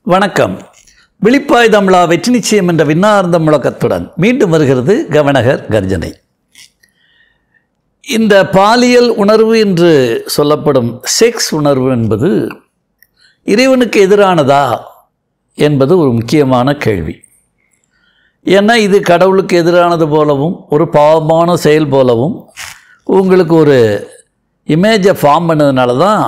வணக்கம் விழிப்பாய் தமிழா வெற்றி நிச்சயம் என்ற விண்ணார்ந்த முழக்கத்துடன் மீண்டும் வருகிறது கவனகர் கர்ஜனை இந்த பாலியல் உணர்வு என்று சொல்லப்படும் செக்ஸ் உணர்வு என்பது இறைவனுக்கு எதிரானதா என்பது ஒரு முக்கியமான கேள்வி ஏன்னா இது கடவுளுக்கு எதிரானது போலவும் ஒரு பாவமான செயல் போலவும் உங்களுக்கு ஒரு இமேஜை ஃபார்ம் பண்ணதுனால தான்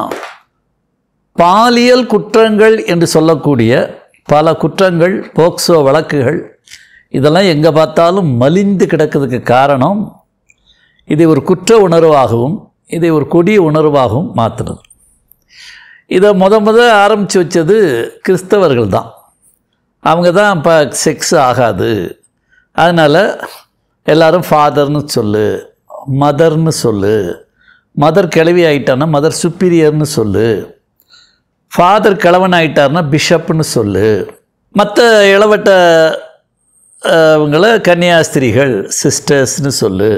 பாலியல் குற்றங்கள் என்று சொல்லக்கூடிய பல குற்றங்கள் போக்சோ வழக்குகள் இதெல்லாம் எங்கே பார்த்தாலும் மலிந்து கிடக்கிறதுக்கு காரணம் இதை ஒரு குற்ற உணர்வாகவும் இதை ஒரு கொடிய உணர்வாகவும் மாற்றுறது இதை முத முத ஆரம்பித்து வச்சது கிறிஸ்தவர்கள் தான் அவங்க தான் இப்போ செக்ஸ் ஆகாது அதனால் எல்லாரும் ஃபாதர்னு சொல்லு மதர்னு சொல்லு மதர் கிளவி ஆயிட்டான்னா மதர் சுப்பீரியர்னு சொல்லு ஃபாதர் கிழவன் ஆயிட்டார்னா பிஷப்னு சொல்லு மற்ற இளவட்ட இவங்கள கன்னியாஸ்திரிகள் சிஸ்டர்ஸ்னு சொல்லு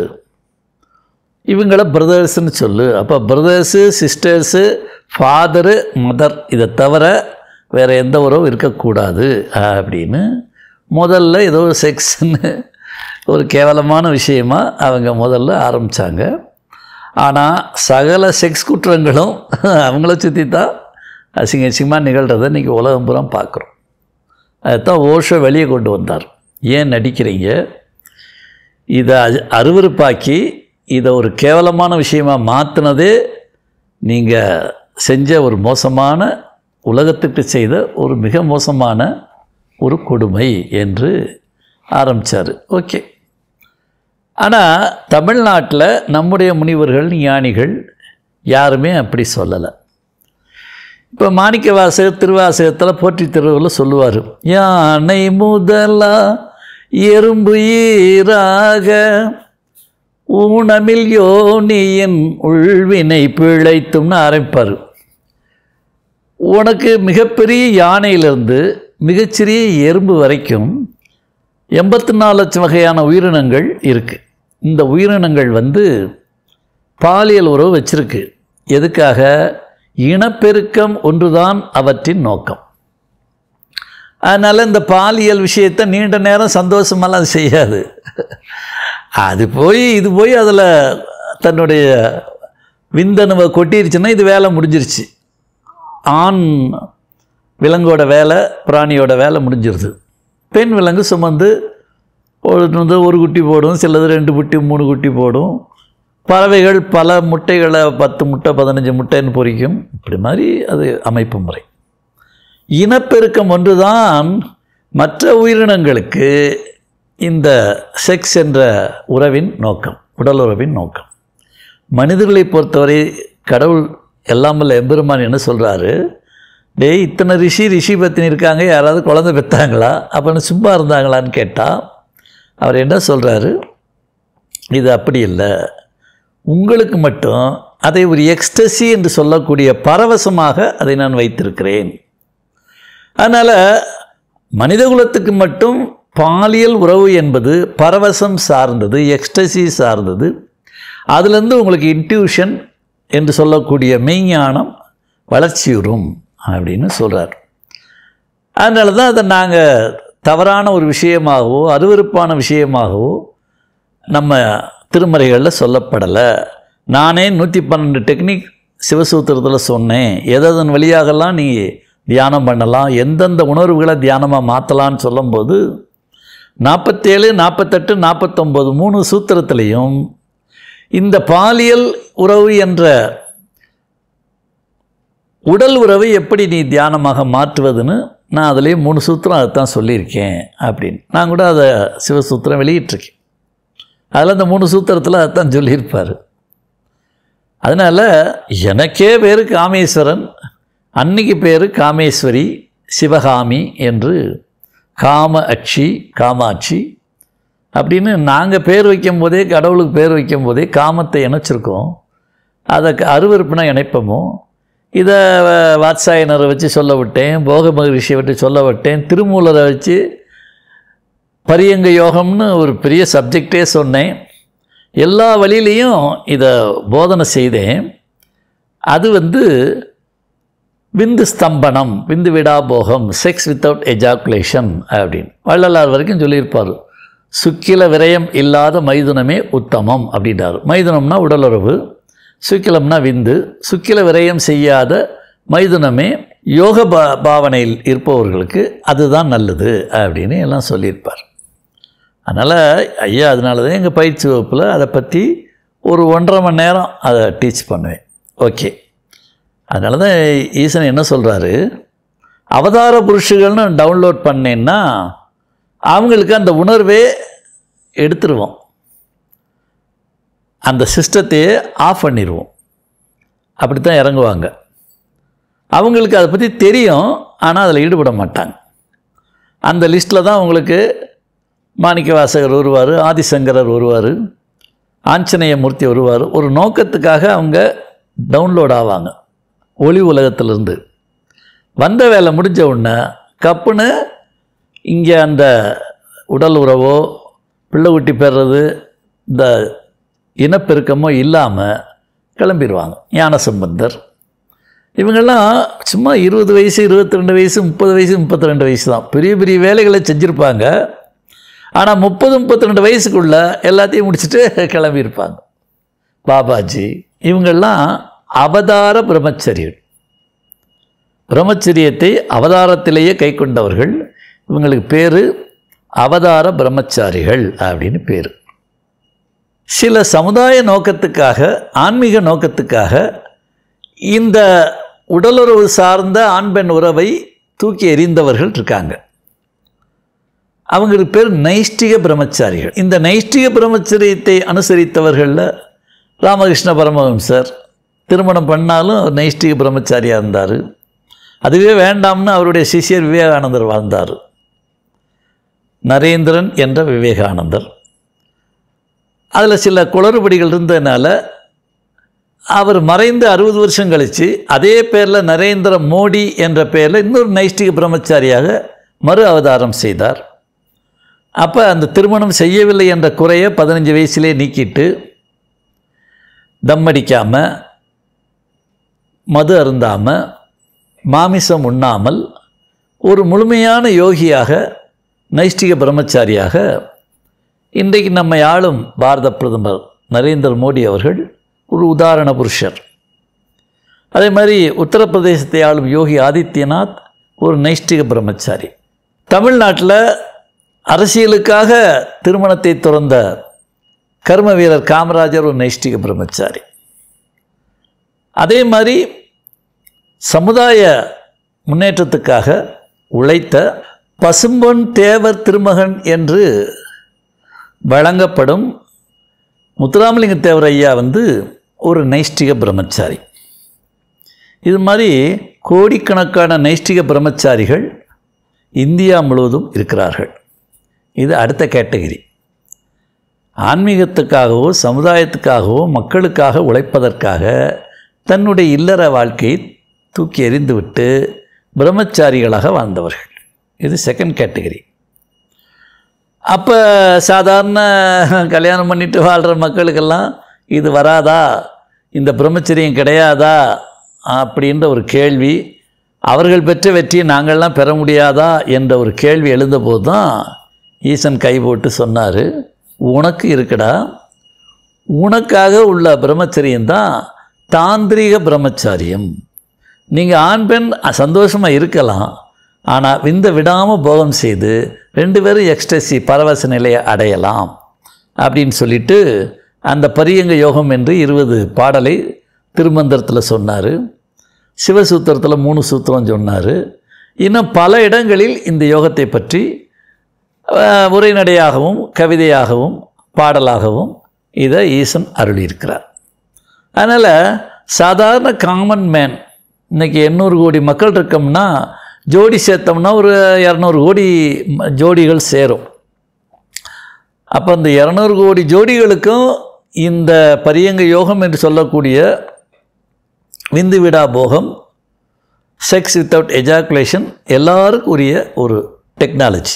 இவங்கள பிரதர்ஸ்னு சொல்லு அப்போ பிரதர்ஸு சிஸ்டர்ஸு ஃபாதரு மதர் இதை தவிர வேறு எந்த உறவும் இருக்கக்கூடாது அப்படின்னு முதல்ல ஏதோ ஒரு செக்ஸ்ன்னு ஒரு கேவலமான விஷயமா அவங்க முதல்ல ஆரம்பித்தாங்க ஆனால் சகல செக்ஸ் குற்றங்களும் அவங்கள சுற்றி தான் அசிங்க அசிங்கமாக நிகழ்கிறத இன்றைக்கி உலகம் பூரா பார்க்குறோம் அதுதான் ஓஷோ வெளியே கொண்டு வந்தார் ஏன் நடிக்கிறீங்க இதை அ- அருவருப்பாக்கி இதை ஒரு கேவலமான விஷயமா மாற்றினதே நீங்கள் செஞ்ச ஒரு மோசமான உலகத்துக்கு செய்த ஒரு மிக மோசமான ஒரு கொடுமை என்று ஆரம்பித்தார் ஓகே ஆனால் தமிழ்நாட்டில் நம்முடைய முனிவர்கள் ஞானிகள் யாருமே அப்படி சொல்லலை இப்போ மாணிக்க வாசகர் திருவாசகத்தில் போற்றி திருவில் சொல்லுவார் யானை முதலா எறும்பு ஈராக ஊனமில் யோனியின் உள்வினை பிழைத்தும்னு ஆரம்பிப்பார் உனக்கு மிகப்பெரிய யானையிலிருந்து மிகச்சிறிய எறும்பு வரைக்கும் எண்பத்தி நாலு லட்சம் வகையான உயிரினங்கள் இருக்குது இந்த உயிரினங்கள் வந்து பாலியல் உறவு வச்சிருக்கு எதுக்காக இனப்பெருக்கம் ஒன்றுதான் அவற்றின் நோக்கம் அதனால் இந்த பாலியல் விஷயத்தை நீண்ட நேரம் சந்தோஷமெல்லாம் செய்யாது அது போய் இது போய் அதில் தன்னுடைய விந்தணுவை கொட்டிருச்சுன்னா இது வேலை முடிஞ்சிருச்சு ஆண் விலங்கோட வேலை பிராணியோட வேலை முடிஞ்சிருது பெண் விலங்கு சுமந்து ஒரு வந்து ஒரு குட்டி போடும் சிலது ரெண்டு குட்டி மூணு குட்டி போடும் பறவைகள் பல முட்டைகளை பத்து முட்டை பதினஞ்சு முட்டைன்னு பொரிக்கும் இப்படி மாதிரி அது அமைப்பு முறை இனப்பெருக்கம் ஒன்றுதான் மற்ற உயிரினங்களுக்கு இந்த செக்ஸ் என்ற உறவின் நோக்கம் உடல் உறவின் நோக்கம் மனிதர்களை பொறுத்தவரை கடவுள் எல்லாமல்ல எம்பெருமான் என்ன சொல்கிறாரு டேய் இத்தனை ரிஷி ரிஷி பத்தினி இருக்காங்க யாராவது குழந்தை பெற்றாங்களா அப்படின்னு சும்மா இருந்தாங்களான்னு கேட்டால் அவர் என்ன சொல்கிறாரு இது அப்படி இல்லை உங்களுக்கு மட்டும் அதை ஒரு எக்ஸ்டசி என்று சொல்லக்கூடிய பரவசமாக அதை நான் வைத்திருக்கிறேன் அதனால் மனிதகுலத்துக்கு மட்டும் பாலியல் உறவு என்பது பரவசம் சார்ந்தது எக்ஸ்டசி சார்ந்தது அதுலேருந்து உங்களுக்கு இன்ட்யூஷன் என்று சொல்லக்கூடிய மெய்ஞானம் வளர்ச்சியுறும் அப்படின்னு சொல்கிறார் அதனால தான் அதை நாங்கள் தவறான ஒரு விஷயமாகவோ அருவருப்பான விஷயமாகவோ நம்ம திருமறைகளில் சொல்லப்படலை நானே நூற்றி பன்னெண்டு டெக்னிக் சிவசூத்திரத்தில் சொன்னேன் எதன் வழியாகலாம் நீ தியானம் பண்ணலாம் எந்தெந்த உணர்வுகளை தியானமாக மாற்றலான்னு சொல்லும்போது நாற்பத்தேழு நாற்பத்தெட்டு நாற்பத்தொம்போது மூணு சூத்திரத்திலையும் இந்த பாலியல் உறவு என்ற உடல் உறவை எப்படி நீ தியானமாக மாற்றுவதுன்னு நான் அதுலேயே மூணு சூத்திரம் அதைத்தான் சொல்லியிருக்கேன் அப்படின்னு நான் கூட அதை சிவசூத்திரம் வெளியிட்டிருக்கேன் அதில் அந்த மூணு சூத்திரத்தில் அதைத்தான் சொல்லியிருப்பார் அதனால் எனக்கே பேர் காமேஸ்வரன் அன்னைக்கு பேர் காமேஸ்வரி சிவகாமி என்று காம அட்சி காமாட்சி அப்படின்னு நாங்கள் பேர் வைக்கும்போதே கடவுளுக்கு பேர் வைக்கும்போதே காமத்தை இணைச்சிருக்கோம் அதை க- அருவருப்புனா இணைப்போமோ இதை வ- வாத்சாயனரை வச்சு சொல்ல விட்டேன் போக மகரிஷியை விட்டு சொல்ல விட்டேன் திருமூலரை வச்சு பரியங்க யோகம்னு ஒரு பெரிய சப்ஜெக்டே சொன்னேன் எல்லா வழியிலையும் இதை போதனை செய்தேன் அது வந்து விந்து ஸ்தம்பனம் விந்து விடாபோகம் செக்ஸ் வித்தவுட் எஜாக்குலேஷன் அப்படின்னு வள்ளலார் வரைக்கும் சொல்லியிருப்பார் சுக்கில விரயம் இல்லாத மைதுனமே உத்தமம் அப்படின்றார் மைதுனம்னா உடலுறவு சுக்கிலம்னா விந்து சுக்கில விரயம் செய்யாத மைதுனமே யோக பா பாவனையில் இருப்பவர்களுக்கு அதுதான் நல்லது அப்படின்னு எல்லாம் சொல்லியிருப்பார் அதனால் ஐயா அதனால தான் எங்கள் பயிற்சி வகுப்பில் அதை பற்றி ஒரு ஒன்றரை மணி நேரம் அதை டீச் பண்ணுவேன் ஓகே அதனால தான் ஈசன் என்ன சொல்கிறாரு அவதார புருஷர்கள்னு டவுன்லோட் பண்ணேன்னா அவங்களுக்கு அந்த உணர்வே எடுத்துருவோம் அந்த சிஸ்டத்தையே ஆஃப் பண்ணிடுவோம் அப்படி தான் இறங்குவாங்க அவங்களுக்கு அதை பற்றி தெரியும் ஆனால் அதில் ஈடுபட மாட்டாங்க அந்த லிஸ்ட்டில் தான் உங்களுக்கு மாணிக்க வாசகர் வருவார் ஆதிசங்கரர் வருவார் ஆஞ்சநேய மூர்த்தி வருவார் ஒரு நோக்கத்துக்காக அவங்க டவுன்லோட் ஆவாங்க ஒளி உலகத்திலிருந்து வந்த வேலை முடிஞ்ச உடனே கப்புன்னு இங்கே அந்த உடல் உறவோ பிள்ளை குட்டி பெறுறது இந்த இனப்பெருக்கமோ இல்லாமல் கிளம்பிடுவாங்க ஞானசம்பந்தர் இவங்கெல்லாம் சும்மா இருபது வயசு இருபத்தி ரெண்டு வயசு முப்பது வயசு முப்பத்தி ரெண்டு வயசு தான் பெரிய பெரிய வேலைகளை செஞ்சுருப்பாங்க ஆனால் முப்பது முப்பத்தி ரெண்டு வயசுக்குள்ள எல்லாத்தையும் முடிச்சுட்டு கிளம்பியிருப்பாங்க பாபாஜி இவங்கெல்லாம் அவதார பிரம்மச்சரியர் பிரம்மச்சரியத்தை அவதாரத்திலேயே கை கொண்டவர்கள் இவங்களுக்கு பேர் அவதார பிரம்மச்சாரிகள் அப்படின்னு பேர் சில சமுதாய நோக்கத்துக்காக ஆன்மீக நோக்கத்துக்காக இந்த உடலுறவு சார்ந்த ஆண் பெண் உறவை தூக்கி எறிந்தவர்கள் இருக்காங்க அவங்களுக்கு பேர் நைஷ்டிக பிரம்மச்சாரிகள் இந்த நைஷ்டிக பிரம்மச்சரியத்தை அனுசரித்தவர்களில் ராமகிருஷ்ண பரமஹம்சர் திருமணம் பண்ணாலும் அவர் நைஷ்டிக பிரம்மச்சாரியாக இருந்தார் அதுவே வேண்டாம்னு அவருடைய சிஷியர் விவேகானந்தர் வாழ்ந்தார் நரேந்திரன் என்ற விவேகானந்தர் அதில் சில குளறுபடிகள் இருந்ததுனால அவர் மறைந்து அறுபது வருஷம் கழித்து அதே பேரில் நரேந்திர மோடி என்ற பெயரில் இன்னொரு நைஷ்டிக பிரம்மச்சாரியாக மறு அவதாரம் செய்தார் அப்போ அந்த திருமணம் செய்யவில்லை என்ற குறையை பதினஞ்சு வயசுலே நீக்கிட்டு தம் அடிக்காமல் மது அருந்தாமல் மாமிசம் உண்ணாமல் ஒரு முழுமையான யோகியாக நைஷ்டிக பிரம்மச்சாரியாக இன்றைக்கு நம்மை ஆளும் பாரத பிரதமர் நரேந்திர மோடி அவர்கள் ஒரு உதாரண புருஷர் அதே மாதிரி உத்தரப்பிரதேசத்தை ஆளும் யோகி ஆதித்யநாத் ஒரு நைஷ்டிக பிரம்மச்சாரி தமிழ்நாட்டில் அரசியலுக்காக திருமணத்தை துறந்த கர்ம வீரர் காமராஜர் ஒரு நைஷ்டிக பிரம்மச்சாரி அதே மாதிரி சமுதாய முன்னேற்றத்துக்காக உழைத்த பசும்பொன் தேவர் திருமகன் என்று வழங்கப்படும் முத்துராமலிங்க தேவர் ஐயா வந்து ஒரு நைஷ்டிக பிரம்மச்சாரி இது மாதிரி கோடிக்கணக்கான நைஷ்டிக பிரம்மச்சாரிகள் இந்தியா முழுவதும் இருக்கிறார்கள் இது அடுத்த கேட்டகிரி ஆன்மீகத்துக்காகவோ சமுதாயத்துக்காகவோ மக்களுக்காக உழைப்பதற்காக தன்னுடைய இல்லற வாழ்க்கையை தூக்கி எறிந்துவிட்டு பிரம்மச்சாரிகளாக வாழ்ந்தவர்கள் இது செகண்ட் கேட்டகரி அப்போ சாதாரண கல்யாணம் பண்ணிட்டு வாழ்கிற மக்களுக்கெல்லாம் இது வராதா இந்த பிரம்மச்சரியம் கிடையாதா அப்படின்ற ஒரு கேள்வி அவர்கள் பெற்ற வெற்றியை நாங்கள்லாம் பெற முடியாதா என்ற ஒரு கேள்வி எழுந்தபோது தான் ஈசன் கை போட்டு சொன்னார் உனக்கு இருக்குடா உனக்காக உள்ள பிரம்மச்சரியம் தான் தாந்திரிக பிரம்மச்சாரியம் நீங்கள் ஆண் பெண் சந்தோஷமாக இருக்கலாம் ஆனால் விந்த விடாமல் போகம் செய்து ரெண்டு பேரும் எக்ஸ்டசி பரவச நிலையை அடையலாம் அப்படின்னு சொல்லிட்டு அந்த பரியங்க யோகம் என்று இருபது பாடலை திருமந்திரத்தில் சொன்னார் சிவசூத்திரத்தில் மூணு சூத்திரம் சொன்னார் இன்னும் பல இடங்களில் இந்த யோகத்தை பற்றி அஹ், உரைநடையாகவும் கவிதையாகவும் பாடலாகவும் இதை ஈசன் அருளியிருக்கிறார் அதனால் சாதாரண காமன் மேன் இன்னைக்கு எண்ணூறு கோடி மக்கள் இருக்கோம்னா ஜோடி சேர்த்தோம்னா ஒரு இரநூறு கோடி ம- ஜோடிகள் சேரும் அப்போ இந்த இரநூறு கோடி ஜோடிகளுக்கும் இந்த பரியங்க யோகம் என்று சொல்லக்கூடிய விந்து விடா போகம் செக்ஸ் வித்தவுட் எஜாக்குலேஷன் எல்லாருக்கும் உரிய ஒரு டெக்னாலஜி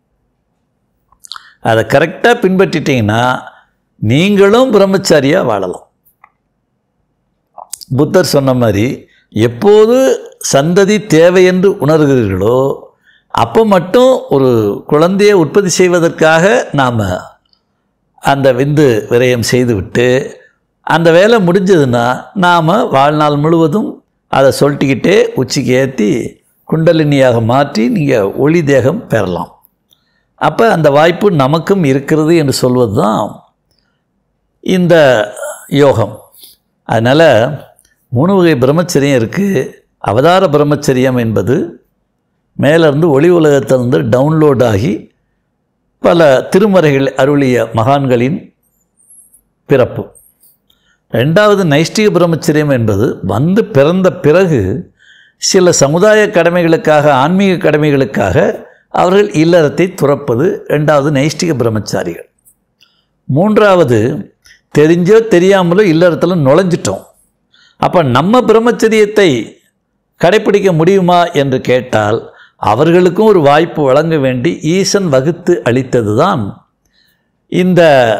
அதை கரெக்டாக பின்பற்றிட்டீங்கன்னா நீங்களும் பிரம்மச்சாரியாக வாழலாம் புத்தர் சொன்ன மாதிரி எப்போது சந்ததி தேவை என்று உணர்கிறீர்களோ அப்போ மட்டும் ஒரு குழந்தையை உற்பத்தி செய்வதற்காக நாம் அந்த விந்து விரயம் செய்துவிட்டு அந்த வேலை முடிஞ்சதுன்னா நாம் வாழ்நாள் முழுவதும் அதை சொல்லிட்டுக்கிட்டே உச்சிக்கு ஏற்றி குண்டலினியாக மாற்றி நீங்கள் ஒளி தேகம் பெறலாம் அப்போ அந்த வாய்ப்பு நமக்கும் இருக்கிறது என்று சொல்வது தான் இந்த யோகம் அதனால் மூணு வகை பிரம்மச்சரியம் இருக்குது அவதார பிரம்மச்சரியம் என்பது மேலேருந்து ஒளி உலகத்திலிருந்து டவுன்லோட் ஆகி பல திருமறைகள் அருளிய மகான்களின் பிறப்பு ரெண்டாவது நைஷ்டிக பிரம்மச்சரியம் என்பது வந்து பிறந்த பிறகு சில சமுதாய கடமைகளுக்காக ஆன்மீக கடமைகளுக்காக அவர்கள் இல்லறத்தை துறப்பது ரெண்டாவது நைஷ்டிக பிரம்மச்சாரிகள் மூன்றாவது தெரிஞ்சோ தெரியாமலோ இல்லறத்தில் நுழைஞ்சிட்டோம் அப்போ நம்ம பிரம்மச்சரியத்தை கடைப்பிடிக்க முடியுமா என்று கேட்டால் அவர்களுக்கும் ஒரு வாய்ப்பு வழங்க வேண்டி ஈசன் வகுத்து அளித்தது தான் இந்த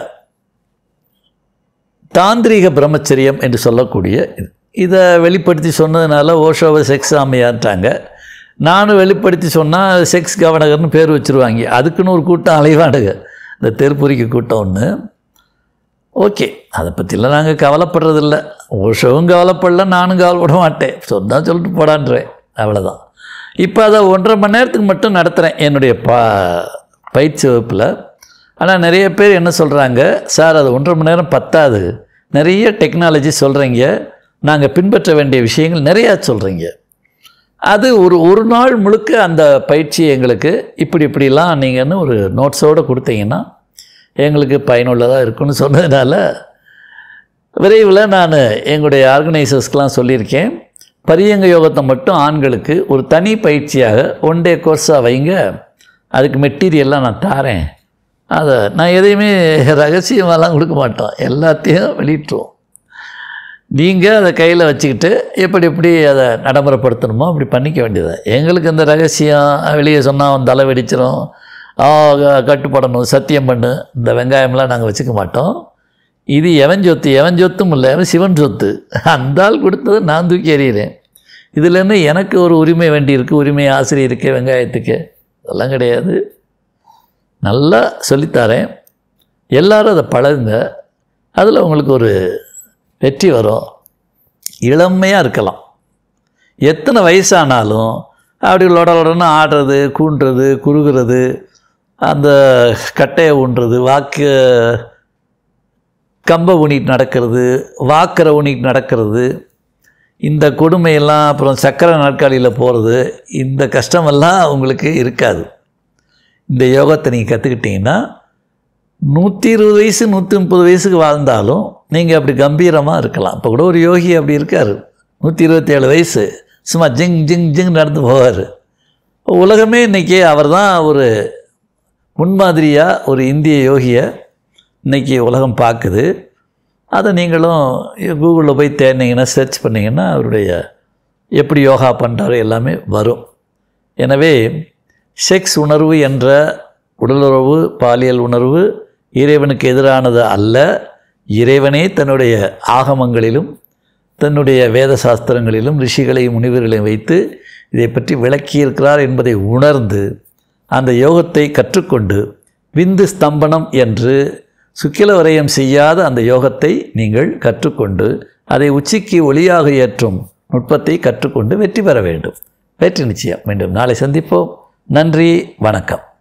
தாந்திரீக பிரம்மச்சரியம் என்று சொல்லக்கூடிய இது இதை வெளிப்படுத்தி சொன்னதுனால ஓஷோவை செக்ஸ் ஆமையான்ட்டாங்க நானும் வெளிப்படுத்தி சொன்னால் செக்ஸ் கவனகர்னு பேர் வச்சுருவாங்க அதுக்குன்னு ஒரு கூட்டம் அலைவாடுங்க இந்த தெருப்புரிக்கு கூட்டம் ஒன்று ஓகே அதை பற்றிலாம் நாங்கள் கவலைப்படுறதில்ல ஓஷோவும் கவலைப்படல நானும் கவலைப்பட மாட்டேன் சொன்னால் சொல்லிட்டு போடான்றேன் அவ்வளோதான் இப்போ அதை ஒன்றரை மணி நேரத்துக்கு மட்டும் நடத்துகிறேன் என்னுடைய பா பயிற்சி வகுப்பில் ஆனால் நிறைய பேர் என்ன சொல்கிறாங்க சார் அது ஒன்றரை மணி நேரம் பத்தாது நிறைய டெக்னாலஜி சொல்கிறீங்க நாங்கள் பின்பற்ற வேண்டிய விஷயங்கள் நிறையா சொல்கிறீங்க அது ஒரு ஒரு நாள் முழுக்க அந்த பயிற்சி எங்களுக்கு இப்படி இப்படிலாம் நீங்கள்னு ஒரு நோட்ஸோடு கொடுத்தீங்கன்னா எங்களுக்கு பயனுள்ளதாக இருக்குன்னு சொன்னதுனால விரைவில் நான் எங்களுடைய ஆர்கனைசர்ஸ்க்கெலாம் சொல்லியிருக்கேன் பரியங்க யோகத்தை மட்டும் ஆண்களுக்கு ஒரு தனி பயிற்சியாக ஒன் டே கோர்ஸாக வைங்க அதுக்கு மெட்டீரியல்லாம் நான் தாரேன் அதை நான் எதையுமே ரகசியமாலாம் கொடுக்க மாட்டோம் எல்லாத்தையும் வெளியிட்டுருவோம் நீங்கள் அதை கையில் வச்சுக்கிட்டு எப்படி எப்படி அதை நடைமுறைப்படுத்தணுமோ அப்படி பண்ணிக்க வேண்டியது எங்களுக்கு இந்த ரகசியம் வெளியே சொன்னால் அவன் தலை வெடிச்சிரும் ஆ, க- கட்டுப்படணும் சத்தியம் பண்ணு இந்த வெங்காயம்லாம் நாங்கள் வச்சுக்க மாட்டோம் இது எவன் சொத்து எவன் சொத்தும் இல்லை அவன் சிவன் சொத்து அந்த ஆள் கொடுத்ததை நான் தூக்கி எறிகிறேன் இதுலேருந்து எனக்கு ஒரு உரிமை வேண்டி இருக்குது உரிமை ஆசிரியருக்கு வெங்காயத்துக்கு அதெல்லாம் கிடையாது நல்லா சொல்லித்தரேன் எல்லாரும் அதை பழகுங்க அதில் உங்களுக்கு ஒரு வெற்றி வரும் இளமையாக இருக்கலாம் எத்தனை வயசானாலும் அப்படி லொட லொடன்னு ஆடுறது கூண்டுறது குறுகுறது அந்த கட்டையை ஊன்றது வாக்கு கம்பை ஊனிட்டு நடக்கிறது வாக்கரை ஊனிட்டு நடக்கிறது இந்த கொடுமையெல்லாம் அப்புறம் சக்கரை நாற்காலியில் போகிறது இந்த கஷ்டமெல்லாம் உங்களுக்கு இருக்காது இந்த யோகத்தை நீங்கள் கற்றுக்கிட்டீங்கன்னா நூற்றி இருபது வயசு நூற்றி முப்பது வயசுக்கு வாழ்ந்தாலும் நீங்கள் அப்படி கம்பீரமாக இருக்கலாம் இப்போ கூட ஒரு யோகி அப்படி இருக்கார் நூற்றி இருபத்தேழு வயசு சும்மா ஜிங் ஜிங் ஜிங் நடந்து போவார் உலகமே இன்றைக்கி அவர் தான் ஒரு முன்மாதிரியாக ஒரு இந்திய யோகியை இன்றைக்கி உலகம் பார்க்குது அதை நீங்களும் கூகுளில் போய் தேடினீங்கன்னா சர்ச் பண்ணிங்கன்னா அவருடைய எப்படி யோகா பண்ணுறாரு எல்லாமே வரும் எனவே செக்ஸ் உணர்வு என்ற உடலுறவு பாலியல் உணர்வு இறைவனுக்கு எதிரானது அல்ல இறைவனே தன்னுடைய ஆகமங்களிலும் தன்னுடைய வேத சாஸ்திரங்களிலும் ரிஷிகளையும் முனிவர்களையும் வைத்து இதை பற்றி விளக்கியிருக்கிறார் என்பதை உணர்ந்து அந்த யோகத்தை கற்றுக்கொண்டு விந்து ஸ்தம்பனம் என்று சுக்கில வரையம் செய்யாத அந்த யோகத்தை நீங்கள் கற்றுக்கொண்டு அதை உச்சிக்கு ஒளியாக ஏற்றும் நுட்பத்தை கற்றுக்கொண்டு வெற்றி பெற வேண்டும் வெற்றி நிச்சயம் மீண்டும் நாளை சந்திப்போம் நன்றி வணக்கம்